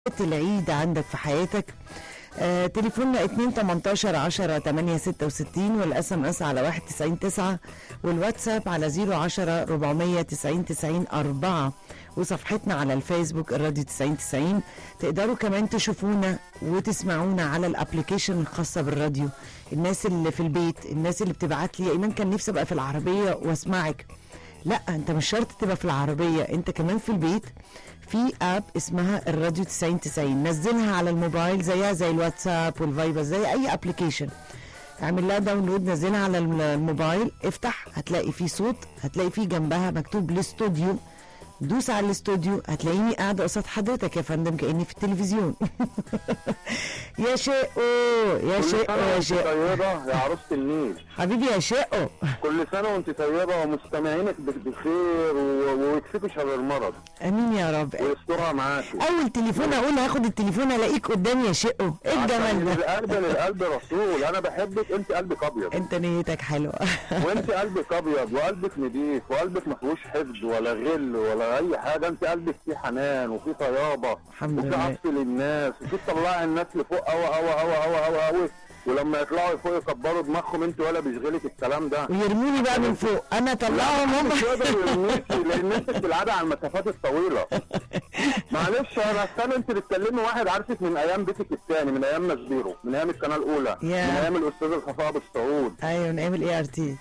العيد عندك في حياتك آه تليفوننا 2 18 10 8 66 والاس ام اس على 1 90 9 والواتساب على 010 490 90 4 وصفحتنا على الفيسبوك الراديو 90 90 تقدروا كمان تشوفونا وتسمعونا على الابلكيشن الخاصه بالراديو الناس اللي في البيت الناس اللي بتبعت لي يا ايمان كان نفسي ابقى في العربيه واسمعك لا انت مش شرط تبقى في العربيه انت كمان في البيت في اب اسمها الراديو 90 90 نزلها على الموبايل زيها زي الواتساب والفايبر زي اي ابلكيشن اعمل لها داونلود نزلها على الموبايل افتح هتلاقي فيه صوت هتلاقي فيه جنبها مكتوب الاستوديو دوس على الاستوديو هتلاقيني قاعده قصاد حضرتك يا فندم كاني في التلفزيون يا شقو يا شقو يا وانت شقو طيبة يا عروسة النيل حبيبي يا شقو كل سنة وانت طيبة ومستمعينك ب- بخير و- ويكفيكوا شر المرض امين يا رب ويسترها معاكي اول تليفون اقول هاخد التليفون الاقيك قدامي يا شقو ايه عشان الجمال ده القلب للقلب رسول انا بحبك انت قلبك ابيض انت نيتك حلوه وانت قلبك ابيض وقلبك نضيف وقلبك ما فيهوش حقد ولا غل ولا اي حاجه انت قلبك فيه حنان وفيه طيابه الحمد وفيه لله. عطف للناس وفيه تطلعي الناس لفوق قوي قوي قوي قوي قوي قوي ولما يطلعوا فوق يكبروا دماغهم انت ولا بيشغلك الكلام ده ويرموني بقى من فوق انا اطلعهم هم مش يقدر يرميكي لان انت بتلعبي على المسافات الطويله معلش انا استنى انت بتكلمي واحد عارفك من ايام بيتك الثاني من ايام نسبيرو من ايام القناه الاولى يا. من ايام الاستاذ الخفاء ابو السعود ايوه نعمل اي ار تي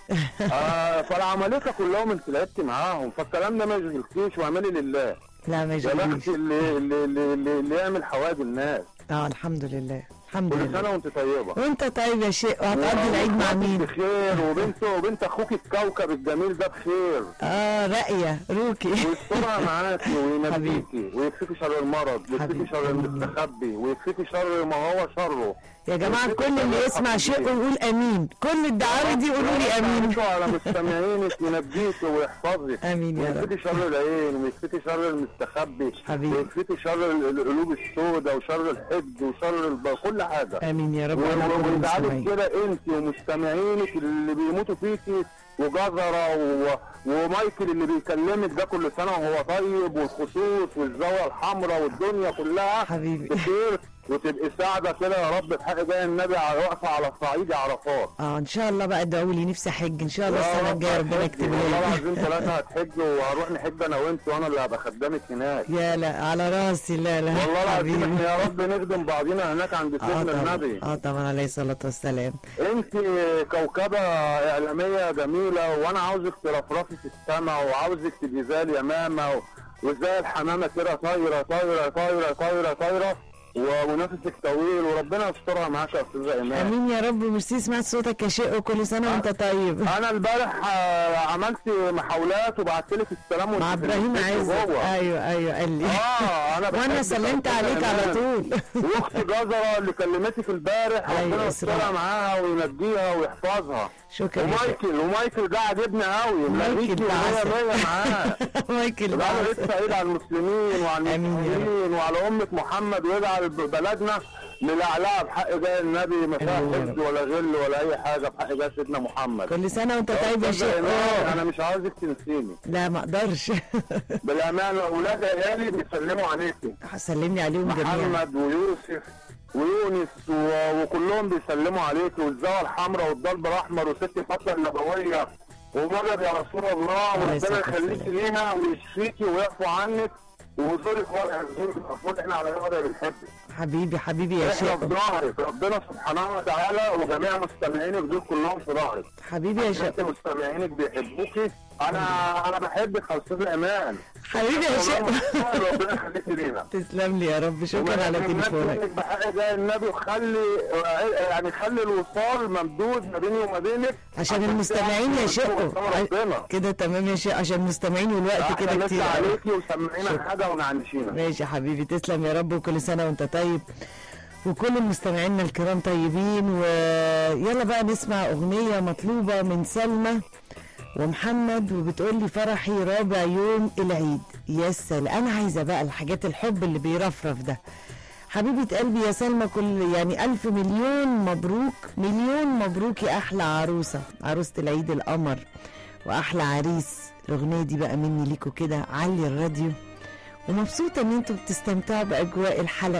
آه فالعمالقه كلهم انت لعبتي معاهم فالكلام ده ما يشغلكيش واعملي لله لا ما يا يشغلنيش بخت اللي اللي اللي, اللي, اللي يعمل حوادث الناس اه الحمد لله الحمد كل لله سنه وانت طيبه وانت طيب يا شيخ وهتقضي العيد مع وأخواتك مين بخير وبنت وبنت اخوك الكوكب الجميل ده بخير اه راقيه روكي ويسترها معاكي وينجيكي حبيبي. ويكفيكي شر المرض حبيبي. ويكفيكي شر المستخبي ويكفيكي شر ما هو شره يا جماعه كل اللي يسمع شيء ويقول امين كل الدعاوي دي يقولوا لي امين يشفع على مستمعينك ينجيكي ويحفظك آمين يا رب. ويكفيكي شر العين ويكفيكي شر المستخبي حبيبي. ويكفيكي شر ال- القلوب السوداء وشر الحقد وشر الب... كل حاجه امين يا رب و- وانا كل و- ويجعلك المستمعين كده انت ومستمعينك اللي بيموتوا فيكي وجزرة و... ومايكل اللي بيكلمك ده كل سنة وهو طيب والخصوص والزاوية الحمراء والدنيا كلها حبيبي. بخير وتبقي سعدة كده يا رب بحق جاي النبي على واقفة على صعيد عرفات اه ان شاء الله بقى ادعوا لي نفسي احج ان شاء الله يا السنه رب الجايه ربنا هتحجي. يكتب والله لي العظيم ثلاثة هتحج وهروح نحج انا وانت وانا اللي هبقى خدامك هناك يا لا على راسي لا لا والله العظيم حبيبي. احنا يا رب نخدم بعضينا هناك عند اه سيدنا طبعا النبي اه طبعا عليه الصلاه والسلام انت كوكبة اعلامية جميلة وانا عاوزك ترفرفي في السماء وعاوزك تبقي زي اليمامة و- وزي الحمامة كده طايرة طايرة طايرة طايرة طايرة و- ونفسك طويل وربنا يسترها معاك يا استاذة ايمان امين يا رب ميرسي سمعت صوتك يا شيخ وكل سنه وانت طيب انا البارح آه، عملت محاولات وبعت لك السلام مع وانت في ابراهيم البيت عايز جوه. ايوه ايوه قال لي اه انا وانا بحبك سلمت يا عليك أستاذة على إيمان. طول واختي جزرة اللي كلمتك البارح أيوة، ربنا إسراء. يسترها معاها وينجيها ويحفظها شكرا يا شيخ ومايكل ومايكل ده عجبنا قوي مايكل ملاقيكي ده ومية عسل. مية معاه مايكل يبقى انا بعسل. لسه عيد على المسلمين وعلى آمين يا رب. المسلمين وعلى أمة محمد ويجعل بلدنا ملعلعة بحق جاي النبي ما فيها آمين يا حقد رب. ولا غل ولا أي حاجة بحق جاي سيدنا محمد كل سنه وانت طيب يا أستاذة شيخ إيمان، آه. أنا مش عاوزك تنسيني لا ما اقدرش بالأمانة أولاد عيالي بيسلموا عليكي سلمني عليهم جميعا محمد ويوسف ويونس و- وكلهم بيسلموا عليك والزاوية الحمراء والضرب الأحمر وست فترة النبوية ومدد يا رسول الله عليه وربنا الصلاة يخليك والسلام. لينا ويشفيكي ويعفو عنك وزورك ورع الزور المفروض احنا على الوضع بنحبك حبيبي حبيبي يا احنا شيخ في ظهرك ربنا سبحانه وتعالى وجميع مستمعينك دول كلهم في ظهرك حبيبي يا شيخ انت مستمعينك بيحبوكي انا انا بحبك يا استاذ ايمان حبيبي يا شيخ ربنا يخليك لينا تسلم لي يا رب شكرا على تليفونك بحق جاي النبي وخلي يعني خلي الوصال ممدود ما بيني وما بينك عشان المستمعين يا شيخ ربنا كده تمام يا شيخ عشان المستمعين والوقت احنا كده لسه كتير قوي. عليكي وسمعينا شكرا. حاجه ونعنشينا ماشي يا حبيبي تسلم يا رب وكل سنه وانت طيب وكل مستمعينا الكرام طيبين ويلا بقى نسمع اغنيه مطلوبه من سلمى ومحمد وبتقول لي فرحي رابع يوم العيد يا سلام انا عايزه بقى الحاجات الحب اللي بيرفرف ده حبيبه قلبي يا سلمى كل يعني الف مليون مبروك مليون مبروك يا احلى عروسه عروسه العيد القمر واحلى عريس الاغنيه دي بقى مني ليكوا كده علي الراديو ومبسوطة ان انتوا بتستمتعوا باجواء الحلقة